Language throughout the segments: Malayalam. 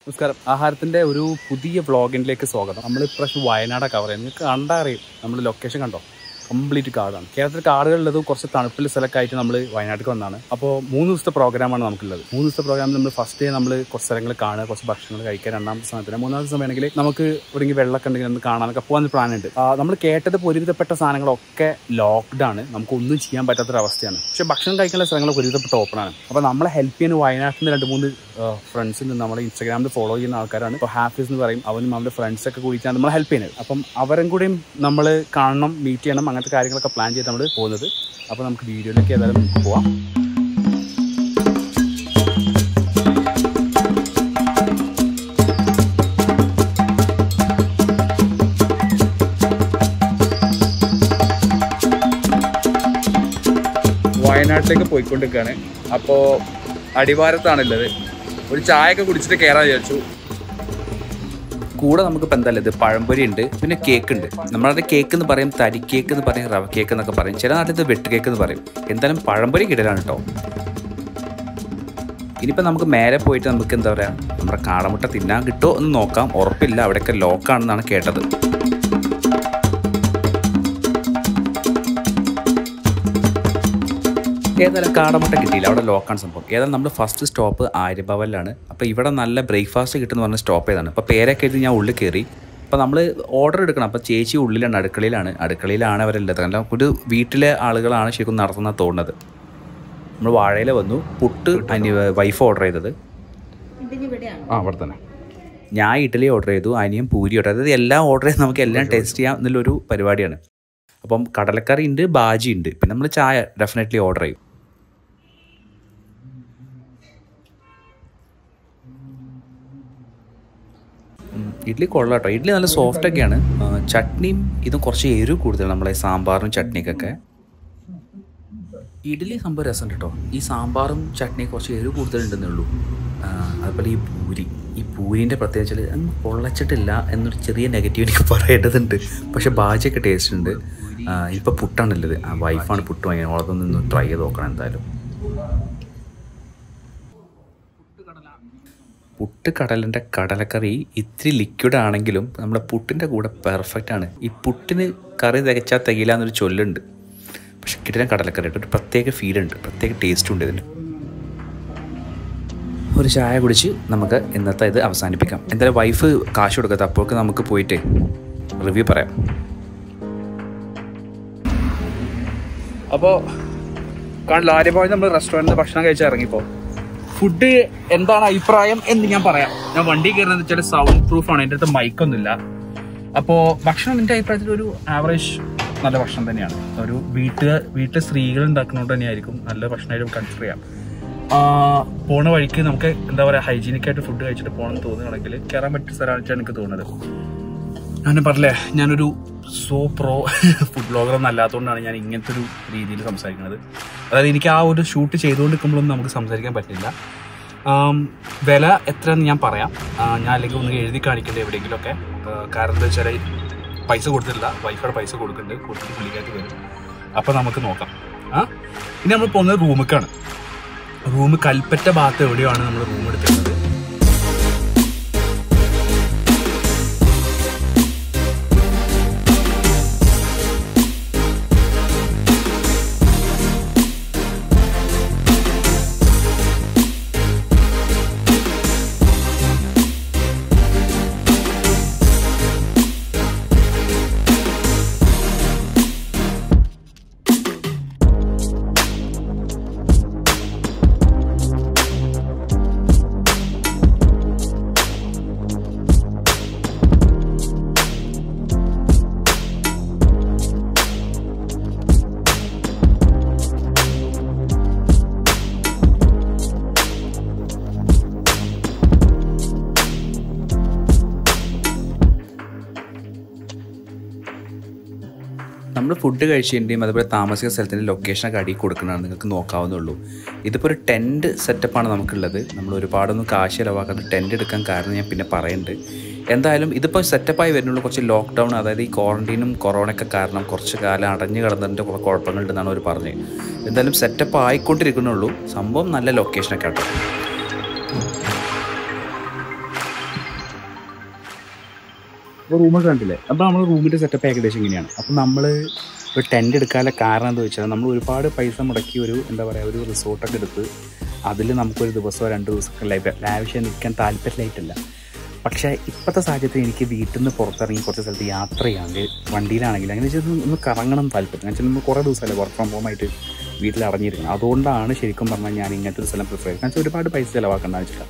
നമസ്കാരം ആഹാരത്തിന്റെ ഒരു പുതിയ വ്ളോഗിലേക്ക് സ്വാഗതം നമ്മൾ ഇപ്രാവശ്യം വയനാട് കവർ ചെയ്യുന്നത് നിങ്ങൾക്ക് കണ്ടറിയും നമ്മൾ ലൊക്കേഷൻ കണ്ടോ കംപ്ലീറ്റ് കാടാണ് കേരളത്തിൽ കാടുകളുള്ളത് കുറച്ച് തണുപ്പിൽ സ്ഥലമൊക്കെ ആയിട്ട് നമ്മൾ വയനാട്ടിലേക്ക് വന്നതാണ് അപ്പോൾ മൂന്ന് ദിവസത്തെ പ്രോഗ്രാമാണ് നമുക്കുള്ളത് മൂന്ന് ദിവസത്തെ പ്രോഗ്രാമിൽ നമ്മൾ ഫസ്റ്റ് ഡേ നമ്മൾ കുറച്ച് സ്ഥലങ്ങൾ കാണുക കുറച്ച് ഭക്ഷണങ്ങൾ കഴിക്കുക രണ്ടാമത്തെ സമയത്തിന് മൂന്നാമത്തെ സമയമാണെങ്കിൽ നമുക്ക് എവിടെയെങ്കിലും വെള്ളമൊക്കെ ഉണ്ടെങ്കിൽ ഒന്ന് കാണാനൊക്കെ പോകാൻ പ്ലാൻ ഉണ്ട് നമ്മൾ കേട്ടത് ഒരുവിധപ്പെട്ട സാധനങ്ങളൊക്കെ ലോക്ക്ഡ് ആണ് നമുക്ക് ഒന്നും ചെയ്യാൻ പറ്റാത്തൊരവസ്ഥയാണ് പക്ഷേ ഭക്ഷണം കഴിക്കാനുള്ള സ്ഥലങ്ങളൊക്കെ ഒരുവിധപ്പെട്ട ഓപ്പൺ ആണ് അപ്പോൾ നമ്മളെ ഹെൽപ്പ് ചെയ്യാൻ വയനാട്ടിൽ നിന്ന് രണ്ട് മൂന്ന് ഫ്രണ്ട്സിൽ നിന്ന് നമ്മളെ ഇൻസ്റ്റാഗ്രാമിൽ ഫോളോ ചെയ്യുന്ന ആൾക്കാരാണ് ഇപ്പോൾ ഹാഫീസ് എന്ന് പറയും അവനും അവൻ്റെ ഫ്രണ്ട്സ് ഒക്കെ കൂടിയിട്ടാണ് നമ്മളെ ഹെൽപ്പ് ചെയ്യുന്നത് അപ്പം അവരും കൂടിയും നമ്മൾ കാണണം മീറ്റ് ചെയ്യണം അങ്ങനത്തെ കാര്യങ്ങളൊക്കെ പ്ലാൻ ചെയ്ത് നമ്മൾ പോകുന്നത് അപ്പോൾ നമുക്ക് വീഡിയോയിലേക്ക് ഏതായാലും നമുക്ക് പോവാം വയനാട്ടിലേക്ക് പോയിക്കൊണ്ടിരിക്കുകയാണ് അപ്പോൾ അടിവാരത്താണുള്ളത് ഒരു ചായ ഒക്കെ കുടിച്ചിട്ട് കയറാൻ വിചാരിച്ചു കൂടെ നമുക്ക് ഇപ്പം എന്തായാലും ഇത് പഴംപൊരി ഉണ്ട് പിന്നെ കേക്ക് ഉണ്ട് നമ്മളത് കേക്ക് എന്ന് പറയും തരി കേക്ക് എന്ന് പറയും റവ കേക്ക് എന്നൊക്കെ പറയും ചില നാട്ടിൽ ഇത് വെട്ട് കേക്ക് എന്ന് പറയും എന്തായാലും പഴംപൊരി കിടലാണ് കേട്ടോ ഇനിയിപ്പോൾ നമുക്ക് മേലെ പോയിട്ട് നമുക്ക് എന്താ പറയുക നമ്മുടെ കാടമുട്ട തിന്നാൻ കിട്ടുമോ എന്ന് നോക്കാം ഉറപ്പില്ല അവിടെയൊക്കെ ലോക്കാണെന്നാണ് കേട്ടത് ഏതായാലും കാടമുട്ട കിട്ടിയില്ല അവിടെ ലോക്കാണ് സംഭവം ഏതായാലും നമ്മൾ ഫസ്റ്റ് സ്റ്റോപ്പ് ആര്യഭവനിലാണ് അപ്പോൾ ഇവിടെ നല്ല ബ്രേക്ക്ഫാസ്റ്റ് കിട്ടുന്ന പറഞ്ഞ സ്റ്റോപ്പ് ചെയ്താണ് അപ്പോൾ പേരൊക്കെ എഴുതി ഞാൻ ഉള്ളിൽ കയറി അപ്പോൾ നമ്മൾ ഓർഡർ എടുക്കണം അപ്പോൾ ചേച്ചി ഉള്ളിലാണ് അടുക്കളയിലാണ് അടുക്കളയിലാണ് അവരുള്ളത് കാരണം ഒരു വീട്ടിലെ ആളുകളാണ് ശരിക്കും നടത്തുന്നത് തോന്നുന്നത് നമ്മൾ വാഴയിൽ വന്നു പുട്ട് അനി വൈഫ് ഓർഡർ ചെയ്തത് ആ അവിടെ തന്നെ ഞാൻ ഇഡ്ഡലി ഓർഡർ ചെയ്തു അനിയൻ പൂരി ഓർഡർ അതായത് എല്ലാം ഓർഡർ ചെയ്ത് നമുക്ക് എല്ലാം ടേസ്റ്റ് ചെയ്യാം എന്നുള്ളൊരു പരിപാടിയാണ് അപ്പം കടലക്കറി ഉണ്ട് ബാജി ഉണ്ട് പിന്നെ നമ്മൾ ചായ ഡെഫിനറ്റ്ലി ഓർഡർ ചെയ്യും ഉം, ഇഡ്ഡലി കൊള്ളാം കേട്ടോ ഇഡ്ഡലി നല്ല സോഫ്റ്റ് ഒക്കെയാണ് ആ, ചട്നിയും ഇതും കുറച്ച് എരിവ് കൂടുതൽ നമ്മളെ സാമ്പാറും ചട്നിക്കൊക്കെ ഇഡ്ഡലി സംഭവം രസം കേട്ടോ ഈ സാമ്പാറും ചട്നിയും കുറച്ച് എരിവ് കൂടുതലുണ്ടെന്നേ ഉള്ളൂ ആ, അതുപോലെ ഈ പൂരി ഈ പൂരിൻ്റെ പ്രത്യേകിച്ച് വെച്ചാൽ പൊള്ളച്ചിട്ടില്ല എന്നൊരു ചെറിയ നെഗറ്റീവ് എനിക്ക് പറയേണ്ടതുണ്ട് പക്ഷെ ബാജിയൊക്കെ ടേസ്റ്റ് ഉണ്ട് ഇപ്പോൾ പുട്ടാണുള്ളത് ആ വൈഫാണ് പുട്ട് വാങ്ങിയത് ഓളതൊന്ന് ട്രൈ ചെയ്ത് നോക്കണം എന്തായാലും പുട്ട് കടലിൻ്റെ കടലക്കറി ഇത്തിരി ലിക്വിഡ് ആണെങ്കിലും നമ്മുടെ പുട്ടിൻ്റെ കൂടെ പെർഫെക്റ്റ് ആണ് ഈ പുട്ടിന് കറി തികച്ചാൽ തികയില്ല എന്നൊരു ചൊല്ലുണ്ട് പക്ഷെ കിട്ടുന്ന കടലക്കറി ആയിട്ട് ഒരു പ്രത്യേക ഫീൽ ഉണ്ട് പ്രത്യേക ടേസ്റ്റ് ഉണ്ട് ഇതിന് ഒരു ചായ കുടിച്ച് നമുക്ക് ഇന്നത്തെ ഇത് അവസാനിപ്പിക്കാം എന്തായാലും വൈഫ് കാശ് കൊടുക്കാത്ത അപ്പോഴേക്ക് നമുക്ക് പോയിട്ട് റിവ്യൂ പറയാം അപ്പോൾ കാണില്ല ആര്യഭവൻ നമ്മൾ റെസ്റ്റോറൻറ്റിൽ ഭക്ഷണം കഴിച്ച് ഇറങ്ങിപ്പോ ഫുഡ് എന്താണ് അഭിപ്രായം എന്ന് ഞാൻ പറയാം ഞാൻ വണ്ടി കയറുന്നത് വെച്ചാൽ സൗണ്ട് പ്രൂഫ് ആണ് എൻ്റെ അടുത്ത് മൈക്കൊന്നുമില്ല അപ്പോൾ ഭക്ഷണം എൻ്റെ അഭിപ്രായത്തിൽ ഒരു ആവറേജ് നല്ല ഭക്ഷണം തന്നെയാണ് ഒരു വീട്ടിൽ വീട്ടിലെ സ്ത്രീകൾ ഉണ്ടാക്കുന്നതുകൊണ്ട് തന്നെയായിരിക്കും നല്ല ഭക്ഷണമായിട്ട് കൺസിഡർ ചെയ്യാം ആ, പോണ വഴിക്ക് നമുക്ക് എന്താ പറയുക ഹൈജീനിക് ആയിട്ട് ഫുഡ് കഴിച്ചിട്ട് പോകണമെന്ന് തോന്നുകയാണെങ്കിൽ കയറാൻ പറ്റിയ സ്ഥലമായിട്ടാണ് എനിക്ക് തോന്നുന്നത് ഞാൻ പറഞ്ഞില്ലേ ഞാനൊരു സോ പ്രോ ഫുഡ് ബ്ലോഗർ ഒന്നും അല്ലാത്തതുകൊണ്ടാണ് ഞാൻ ഇങ്ങനത്തെ ഒരു രീതിയിൽ സംസാരിക്കുന്നത് അതായത് എനിക്ക് ആ ഒരു ഷൂട്ട് ചെയ്തുകൊണ്ടിരിക്കുമ്പോഴൊന്നും നമുക്ക് സംസാരിക്കാൻ പറ്റില്ല ആം, വില എത്രയെന്ന് ഞാൻ പറയാം ആ, ഞാൻ അല്ലെങ്കിൽ ഒന്ന് എഴുതി കാണിക്കേണ്ടത് എവിടെയെങ്കിലുമൊക്കെ ആ, കാരണം എന്താ വെച്ചാൽ പൈസ കൊടുത്തിട്ടില്ല വൈഫയുടെ പൈസ കൊടുക്കുന്നുണ്ട് കൊടുത്തിട്ട് പുള്ളിക്കാർക്ക് വരും അപ്പോൾ നമുക്ക് നോക്കാം ആ ഇനി നമ്മൾ പോകുന്നത് റൂമിലേക്കാണ് റൂം കൽപ്പറ്റ ഭാഗത്ത് എവിടെയാണ് നമ്മൾ റൂം എടുത്തിരുന്നത് നമ്മൾ ഫുഡ് കഴിച്ചതിൻ്റെയും അതുപോലെ താമസിക്കുന്ന സ്ഥലത്തിൻ്റെ ലൊക്കേഷനൊക്കെ അടിയിൽ കൊടുക്കുന്നതാണ് നിങ്ങൾക്ക് നോക്കാവുന്നുള്ളൂ ഇതിപ്പോൾ ഒരു ടെൻറ്റ് സെറ്റപ്പാണ് നമുക്കുള്ളത് നമ്മൾ ഒരുപാടൊന്നും കാശ് ചിലവാക്കാതെ ടെൻറ്റ് എടുക്കാൻ കാരണം ഞാൻ പിന്നെ പറയുന്നുണ്ട് എന്തായാലും ഇതിപ്പോൾ സെറ്റപ്പായി വരുന്നുള്ളൂ കുറച്ച് ലോക്ക്ഡൗൺ അതായത് ഈ ക്വാറന്റൈനും കൊറോണയൊക്കെ കാരണം കുറച്ച് കാലം അടഞ്ഞു കിടന്നതിൻ്റെ കുറേ കുഴപ്പങ്ങളുണ്ടെന്നാണ് അവർ പറഞ്ഞത് എന്തായാലും സെറ്റപ്പ് ആയിക്കൊണ്ടിരിക്കുന്നുള്ളൂ സംഭവം നല്ല ലൊക്കേഷനൊക്കെ ആട്ടോ അപ്പോൾ റൂമൊക്കെ കണ്ടില്ലേ അപ്പോൾ നമ്മൾ റൂമിൻ്റെ സെറ്റപ്പ് ഏകദേശം ഇങ്ങനെയാണ് അപ്പോൾ നമ്മൾ ഒരു ടെൻ്റ് എടുക്കാനുള്ള കാരണം എന്താ വെച്ചാൽ നമ്മൾ ഒരുപാട് പൈസ മുടക്കി ഒരു എന്താ പറയുക ഒരു റിസോർട്ടൊക്കെ എടുത്ത് അതിൽ നമുക്കൊരു ദിവസമോ രണ്ട് ദിവസമൊക്കെ ലൈഫ് ലാവിഷ്യം നിൽക്കാൻ താല്പര്യമായിട്ടില്ല പക്ഷേ ഇപ്പോഴത്തെ സാഹചര്യത്തിൽ എനിക്ക് വീട്ടിൽ നിന്ന് പുറത്തിറങ്ങി കുറച്ച് സ്ഥലത്ത് യാത്ര ചെയ്യാമെങ്കിൽ വണ്ടിയിലാണെങ്കിൽ അങ്ങനെ വെച്ചാൽ ഒന്ന് കറങ്ങണം താല്പര്യം എന്ന് വെച്ചാൽ നമ്മൾ കുറേ ദിവസമല്ലേ വർക്ക് ഫ്രം ഹോം ആയിട്ട് വീട്ടിൽ അടഞ്ഞിരിക്കണം അതുകൊണ്ടാണ് ശരിക്കും പറഞ്ഞാൽ ഞാൻ ഇങ്ങനത്തെ ഒരു സ്ഥലം പ്രിഫർ ചെയ്യുന്നത് കാരണം വെച്ചാൽ ഒരുപാട് പൈസ ചിലവാക്കേണ്ട വെച്ചിട്ടാണ്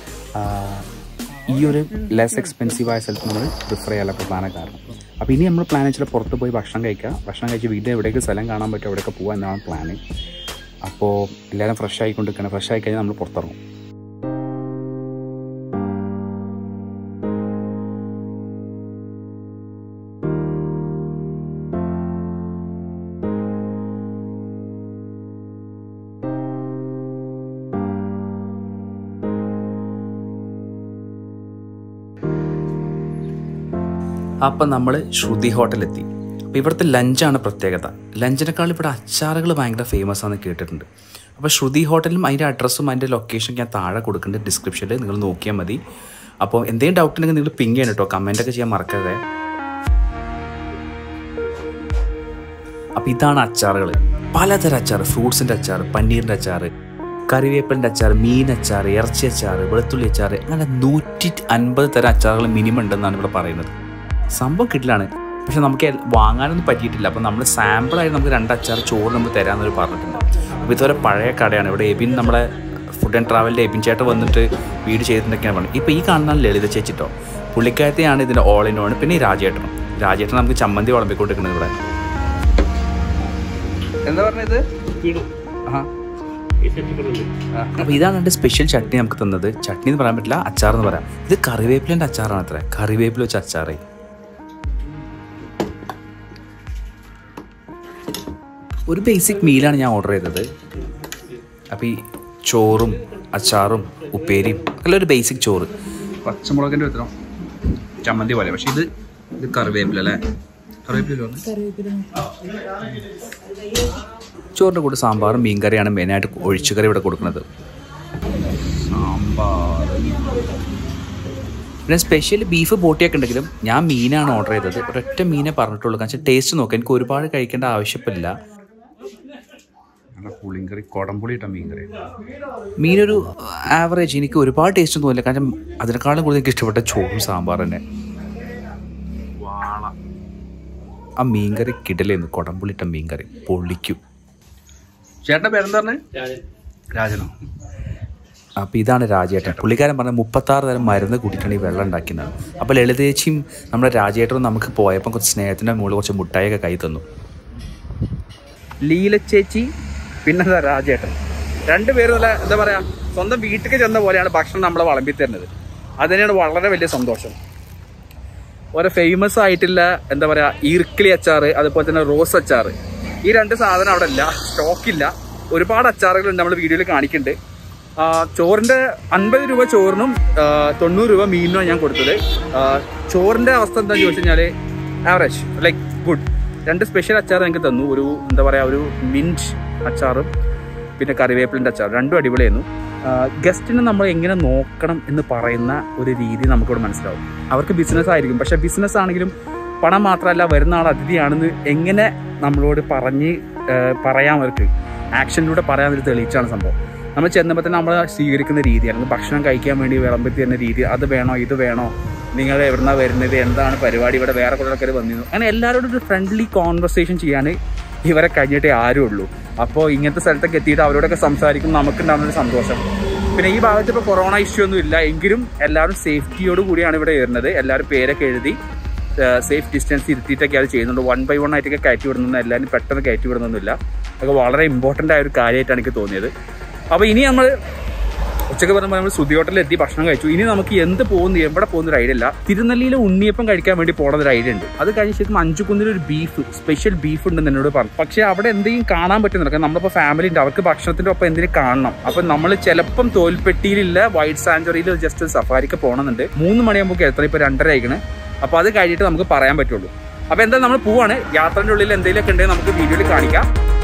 ഈ ഒരു ലെസ് എക്സ്പെൻസീവ് ആയ സ്ഥലത്ത് നമ്മൾ പ്രിഫർ ചെയ്യാനുള്ള പ്രധാന കാരണം അപ്പോൾ ഇനി നമ്മൾ പ്ലാൻ വെച്ചാൽ പുറത്ത് പോയി ഭക്ഷണം കഴിക്കുക ഭക്ഷണം കഴിച്ച് വീട്ടിൽ എവിടേക്ക് സ്ഥലം കാണാൻ പറ്റും അവിടെയൊക്കെ പോകാൻ എന്നാണ് പ്ലാന് അപ്പോൾ എല്ലാവരും ഫ്രഷ് ആയിക്കൊണ്ടിരിക്കണം ഫ്രഷ് ആയി കഴിഞ്ഞാൽ നമ്മൾ പുറത്തിറങ്ങും അപ്പം നമ്മൾ ശ്രുതി ഹോട്ടലെത്തി അപ്പോൾ ഇവിടുത്തെ ലഞ്ചാണ് പ്രത്യേകത ലഞ്ചിനേക്കാൾ ഇവിടെ അച്ചാറുകൾ ഭയങ്കര ഫേമസ് ആണെന്ന് കേട്ടിട്ടുണ്ട് അപ്പോൾ ശ്രുതി ഹോട്ടലും അതിൻ്റെ അഡ്രസ്സും അതിൻ്റെ ലൊക്കേഷൻ ഞാൻ താഴെ കൊടുക്കുന്നുണ്ട് ഡിസ്ക്രിപ്ഷനിൽ നിങ്ങൾ നോക്കിയാൽ മതി അപ്പോൾ എന്തെങ്കിലും ഡൗട്ട് ഉണ്ടെങ്കിൽ നിങ്ങൾ പിങ് ചെയ്യണം കേട്ടോ കമൻ്റൊക്കെ ചെയ്യാൻ മറക്കരുത് അപ്പോൾ ഇതാണ് അച്ചാറുകൾ പലതരം അച്ചാർ ഫ്രൂട്ട്സിൻ്റെ അച്ചാർ പന്നീറിൻ്റെ അച്ചാർ കറിവേപ്പിലിൻ്റെ അച്ചാർ മീൻ അച്ചാർ ഇറച്ചി അച്ചാർ വെളുത്തുള്ളി അച്ചാർ അങ്ങനെ നൂറ്റി അൻപത് തരം അച്ചാറുകൾ മിനിമം ഉണ്ടെന്നാണ് ഇവിടെ പറയുന്നത് സംഭവം കിട്ടിലാണ് പക്ഷെ നമുക്ക് എൽ- വാങ്ങാനൊന്നും പറ്റിയിട്ടില്ല അപ്പോൾ നമ്മൾ സാമ്പിളായി നമുക്ക് രണ്ട് അച്ചാർ ചോറ് നമ്മൾ തരാമെന്നൊരു പറഞ്ഞിട്ടുണ്ട് അപ്പോൾ ഇതുവരെ പഴയ കടയാണ് ഇവിടെ എബിൻ നമ്മളെ ഫുഡ് ആൻഡ് ട്രാവലിൻ്റെ എബിൻ ചേട്ടൻ വന്നിട്ട് വീട് ചെയ്തിട്ടൊക്കെയാണ് പറഞ്ഞത് ഇപ്പോൾ ഈ കാണുന്ന ലളിത ചേച്ചിട്ടോ പുള്ളിക്കാരത്തെയാണ് ഇതിൻ്റെ ഓൾ ഇൻ ഓൺ പിന്നെ ഈ രാജേട്ടനും രാജേട്ടൻ നമുക്ക് ചമ്മന്തി വിളമ്പിക്കൊണ്ടിരിക്കുന്നത് ഇവിടെ എന്താ പറഞ്ഞത് അപ്പോൾ ഇതാണ് എൻ്റെ സ്പെഷ്യൽ ചട്നി നമുക്ക് തന്നത് ചട്നി എന്ന് പറയാൻ പറ്റില്ല അച്ചാർ എന്ന് പറയാം ഇത് കറിവേപ്പിലിൻ്റെ അച്ചാറാണ് അത്ര കറിവേപ്പില വെച്ച അച്ചാറേ ഒരു ബേസിക് മീലാണ് ഞാൻ ഓർഡർ ചെയ്തത് അപ്പോൾ ഈ ചോറും അച്ചാറും ഉപ്പേരിയും അല്ല ഒരു ബേസിക് ചോറ് പച്ചമുളകിൻ്റെ വിത്തനം ചമ്മന്തി പോലെ പക്ഷെ ഇത് ഇത് കറിവേപ്പില അല്ലേ കറിവേപ്പില ചോറിൻ്റെ കൂടെ സാമ്പാറും മീൻകറിയാണ് മെയിനായിട്ട് ഒഴിച്ചുകറി ഇവിടെ കൊടുക്കുന്നത് സാമ്പാർ പിന്നെ സ്പെഷ്യൽ ബീഫ് ബോട്ടിയൊക്കെ ഉണ്ടെങ്കിലും ഞാൻ മീനാണ് ഓർഡർ ചെയ്തത് ഒരൊറ്റ മീനെ പറഞ്ഞിട്ടുള്ളൂ കാരണം വെച്ചാൽ ടേസ്റ്റ് നോക്കാം എനിക്ക് ഒരുപാട് കഴിക്കേണ്ട ആവശ്യമില്ല പുളിങ്കറി കുടംപുളി ഇട്ട മീൻകറി മീനൊരു ആവറേജ് എനിക്ക് ഒരുപാട് ടേസ്റ്റ് തോന്നില്ല കാരണം അതിനേക്കാളും കൂടുതൽ എനിക്ക് ഇഷ്ടപ്പെട്ട ചോറും സാമ്പാർ തന്നെ വാള ആ മീൻകറി കിടലേന്ന് കുടംപുളിട്ട മീൻകറി പൊള്ളിക്കും ചേട്ടൻ്റെ പേരെന്താ പറഞ്ഞേ രാജനോ അപ്പോൾ ഇതാണ് രാജേട്ടൻ പുള്ളിക്കാരൻ പറഞ്ഞ മുപ്പത്താറ് തരം മരുന്ന് കൂട്ടിയിട്ടാണ് ഈ വെള്ളം ഉണ്ടാക്കുന്നത് അപ്പോൾ ലളിതേച്ചിയും നമ്മുടെ രാജേട്ടനും നമുക്ക് പോയപ്പോൾ കുറച്ച് സ്നേഹത്തിൻ്റെ മുകളിൽ കുറച്ച് മുട്ടായൊക്കെ കൈ തന്നു ലീല ചേച്ചി പിന്നെ രാജേട്ടൻ രണ്ടുപേരും നല്ല എന്താ പറയാ സ്വന്തം വീട്ടിലേക്ക് ചെന്ന പോലെയാണ് ഭക്ഷണം നമ്മളെ വിളമ്പി തരുന്നത് അത് തന്നെയാണ് വളരെ വലിയ സന്തോഷം ഓരോ ഫേമസ് ആയിട്ടുള്ള എന്താ പറയാ ഈർക്കിളി അച്ചാറ് അതുപോലെ തന്നെ റോസ് അച്ചാറ് ഈ രണ്ട് സാധനം അവിടെ ഇല്ല സ്റ്റോക്കില്ല ഒരുപാട് അച്ചാറുകളുണ്ട് നമ്മൾ വീഡിയോയിൽ കാണിക്കുന്നുണ്ട് ആ, ചോറിന്റെ അൻപത് രൂപ ചോറിനും ആ, തൊണ്ണൂറ് രൂപ മീനിനും ഞാൻ കൊടുത്തത് ആ, ചോറിന്റെ അവസ്ഥ എന്താണെന്ന് ചോദിച്ചു കഴിഞ്ഞാൽ ആവറേജ് ലൈക്ക് ഗുഡ് രണ്ട് സ്പെഷ്യൽ അച്ചാർ ഞങ്ങൾക്ക് തന്നു ഒരു എന്താ പറയാ ഒരു മിൻറ്റ് അച്ചാറും പിന്നെ കറിവേപ്പിലിൻ്റെ അച്ചാർ രണ്ടും അടിപൊളിയായിരുന്നു ഗസ്റ്റിനെ നമ്മൾ എങ്ങനെ നോക്കണം എന്ന് പറയുന്ന ഒരു രീതി നമുക്കിവിടെ മനസ്സിലാവും അവർക്ക് ബിസിനസ് ആയിരിക്കും പക്ഷെ ബിസിനസ് ആണെങ്കിലും പണം മാത്രമല്ല വരുന്ന ആൾ അതിഥിയാണെന്ന് എങ്ങനെ നമ്മളോട് പറഞ്ഞ് ആ, പറയാം അവർക്ക് ആക്ഷനിലൂടെ പറയാൻ ഒരു തെളിയിച്ചാണ് സംഭവം നമ്മൾ ചെന്നപ്പോൾ തന്നെ നമ്മൾ സ്വീകരിക്കുന്ന രീതി അല്ലെങ്കിൽ ഭക്ഷണം കഴിക്കാൻ വേണ്ടി വിളമ്പി തരുന്ന രീതി അത് വേണോ ഇത് വേണോ നിങ്ങൾ എവിടുന്നാ വരുന്നത് എന്താണ് പരിപാടി ഇവിടെ വേറെ കുറേ ആൾക്കാർ വന്നിരുന്നു അങ്ങനെ എല്ലാവരോടും ഒരു ഫ്രണ്ട്ലി കോൺവെർസേഷൻ ചെയ്യാൻ ഇവരെ കഴിഞ്ഞിട്ടേ ആരും ഉള്ളൂ അപ്പോൾ ഇങ്ങനത്തെ സ്ഥലത്തൊക്കെ എത്തിയിട്ട് അവരോടൊക്കെ സംസാരിക്കും നമുക്കുണ്ടാകുന്ന ഒരു സന്തോഷം പിന്നെ ഈ ഭാഗത്ത് ഇപ്പോൾ കൊറോണ ഇഷ്യൂ ഒന്നും ഇല്ല എങ്കിലും എല്ലാവരും സേഫ്റ്റിയോട് കൂടിയാണ് ഇവിടെ വരുന്നത് എല്ലാവരും പേരൊക്കെ എഴുതി സേഫ് ഡിസ്റ്റൻസ് ഇരുത്തിയിട്ടൊക്കെ അത് ചെയ്യുന്നുണ്ട് വൺ ബൈ വൺ ആയിട്ടൊക്കെ കയറ്റി വിടുന്നത് എല്ലാവരും പെട്ടെന്ന് കയറ്റി വിടുന്നൊന്നുമില്ല അതൊക്കെ വളരെ ഇമ്പോർട്ടൻ്റ് ആയ ഒരു കാര്യമായിട്ടാണ് എനിക്ക് തോന്നിയത് അപ്പോൾ ഇനി നമ്മൾ ഉച്ചക്ക് പറഞ്ഞപ്പോൾ നമ്മൾ സുധി ഹോട്ടലിൽ എത്തി ഭക്ഷണം കഴിച്ചു ഇനി നമുക്ക് എന്ത് പോകുന്നു എവിടെ പോകുന്ന ഒരു ഐഡിയ ഇല്ല തിരുനെല്ലിയിലെ ഉണ്ണിയപ്പം കഴിക്കാൻ വേണ്ടി പോണ ഒരു ഐഡിയ ഉണ്ട് അത് കഴിഞ്ഞ ശേഷം അഞ്ചുകുന്നിൽ ഒരു ബീഫ് സ്പെഷ്യൽ ബീഫ് ഉണ്ടെന്ന് എന്നോട് പറഞ്ഞു പക്ഷേ അവിടെ എന്തെങ്കിലും കാണാൻ പറ്റുന്നില്ല കാരണം നമ്മളിപ്പോൾ ഫാമിലി ഉണ്ട് അവർക്ക് ഭക്ഷണത്തിൻ്റെ ഒപ്പം എന്തെങ്കിലും കാണണം അപ്പം നമ്മൾ ചിലപ്പം തോൽപ്പെട്ടിയിലില്ല വൈറ്റ് സാഞ്ചുറിയിൽ ജസ്റ്റ് സഫാരിക്ക് പോകണമെന്നുണ്ട് മൂന്ന് മണിയാകുമ്പോൾ എത്ര ഇപ്പോൾ രണ്ടര ആയിക്കണ് അപ്പോൾ അത് കഴിഞ്ഞിട്ട് നമുക്ക് പറയാൻ പറ്റുള്ളൂ അപ്പോൾ എന്തായാലും നമ്മൾ പോവാണ് യാത്രൻ്റെ ഉള്ളിൽ എന്തെങ്കിലുമൊക്കെ ഉണ്ടെങ്കിൽ നമുക്ക് വീഡിയോയിൽ കാണിക്കാം